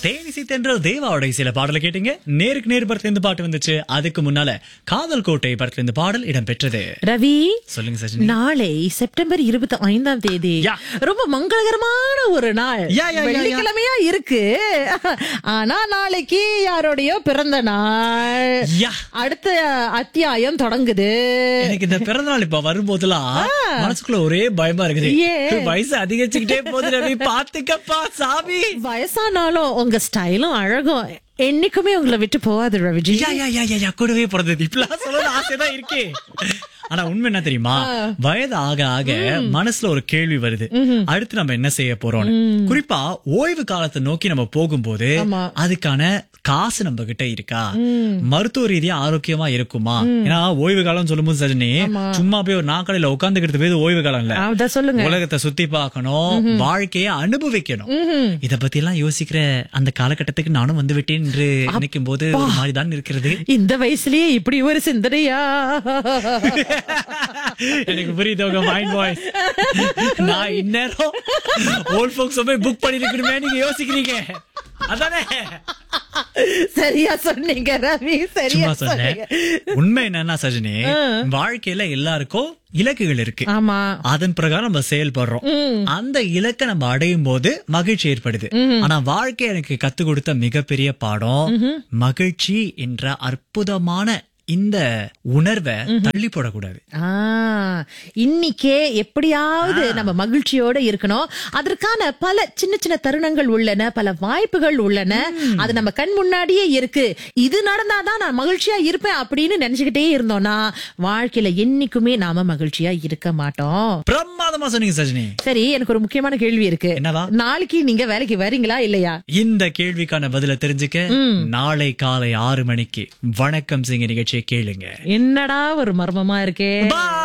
தேனிசி தென்றல் தேவாவுடைய சில பாடலை கேட்டீங்க நேருக்கு நேர் படத்துல இருந்து பாட்டு வந்துச்சு அதுக்கு முன்னால காதல் கோட்டை படத்துல இருந்து பாடல் இடம் பெற்றது ரவி சொல்லுங்க சஜினி நாளை செப்டம்பர் இருபத்தி ஐந்தாம் தேதி யா. ரொம்ப மங்களகரமான ஒரு நாள் யா, யா, யா, யா. வெள்ளிக்கிழமையா இருக்கு ஆனா நாளைக்கு யாரோடையோ பிறந்த நாள் யா. அடுத்த அத்தியாயம் தொடங்குது எனக்கு இந்த பிறந்த நாள் இப்ப வரும்போதெல்லாம் மனசுக்குள்ள ஒரே பயமா இருக்குது ஏன்? வயசு அதிகரிச்சுக்கிட்டே போகுது ரவி பாத்துக்கப்பா சாமி வயசானாலும் உங்க ஸ்டைலும் அழகும் என்னைக்குமே உங்களை விட்டு போகாது ரவிஜி யா யா யா யா யா கூடவே பிறந்தது இப்பெல்லாம் சொல்லணும் ஆசைதான் இருக்கே ஆனா உண்மை என்ன தெரியுமா வயது ஆக ஆக மனசுல ஒரு கேள்வி வருது அடுத்து நம்ம என்ன செய்ய போறோம்னு குறிப்பா ஓய்வு காலத்தை நோக்கி நம்ம போகும்போது ஆமா. அதுக்கான காசு நம்ம கிட்ட இருக்கா மருத்துவ ரீதியா ஆரோக்கியமா இருக்குமா ஏன்னா ஓய்வு காலம் சொல்லும்போது சஜினி சும்மா போய் ஒரு நாக்கடையில உட்காந்துக்கிட்டு போய் ஓய்வு காலம் இல்ல அதான் சொல்லுங்க உலகத்தை சுத்தி பார்க்கணும் வாழ்க்கைய அனுபவிக்கணும் இத பத்தி எல்லாம் யோசிக்கிற அந்த காலகட்டத்துக்கு நானும் வந்து விட்டேன் என்று நினைக்கும் போது ஒரு மாதிரி தான் இருக்கிறது இந்த வயசுலயே இப்படி ஒரு சிந்தனையா எனக்கு புரியுது உங்க மைண்ட் வாய்ஸ் நான் இந்நேரம் ஓல்ட் ஃபோக்ஸ் போய் புக் பண்ணிருக்கணுமே நீங்க யோசிக்கிறீங்க அதானே சரியா சொன்னீங்க ரவி சரியா சும்மா சொன்னேன் சொன்னீங்க உண்மை என்னன்னா சஜினி வாழ்க்கையில எல்லாருக்கும் இலக்குகள் இருக்கு ஆமா அதன் பிரகாரம் நம்ம செயல்படுறோம் அந்த இலக்கை நம்ம அடையும் போது மகிழ்ச்சி ஏற்படுது ஆனா வாழ்க்கை எனக்கு கத்து கொடுத்த மிகப்பெரிய பாடம் மகிழ்ச்சி என்ற அற்புதமான இந்த உணர்வை தள்ளி போடக்கூடாது ஆ, இன்னிக்கே எப்படியாவது நம்ம மகிழ்ச்சியோட இருக்கணும் அதற்கான பல சின்ன சின்ன தருணங்கள் உள்ளன பல வாய்ப்புகள் உள்ளன அது நம்ம கண் முன்னாடியே இருக்கு இது நடந்தாதான் நான் மகிழ்ச்சியா இருப்பேன் அப்படின்னு நினைச்சுக்கிட்டே இருந்தோம்னா வாழ்க்கையில என்னைக்குமே நாம மகிழ்ச்சியா இருக்க மாட்டோம் பிரமாதமா சொன்னீங்க சஜினி சரி எனக்கு ஒரு முக்கியமான கேள்வி இருக்கு என்னவா? நாளைக்கு நீங்க வேலைக்கு வரீங்களா இல்லையா இந்த கேள்விக்கான பதில தெரிஞ்சுக்க நாளை காலை ஆறு மணிக்கு வணக்கம் சிங்க நிகழ்ச்சியை கேளுங்க என்னடா ஒரு மர்மமா இருக்கே Bye.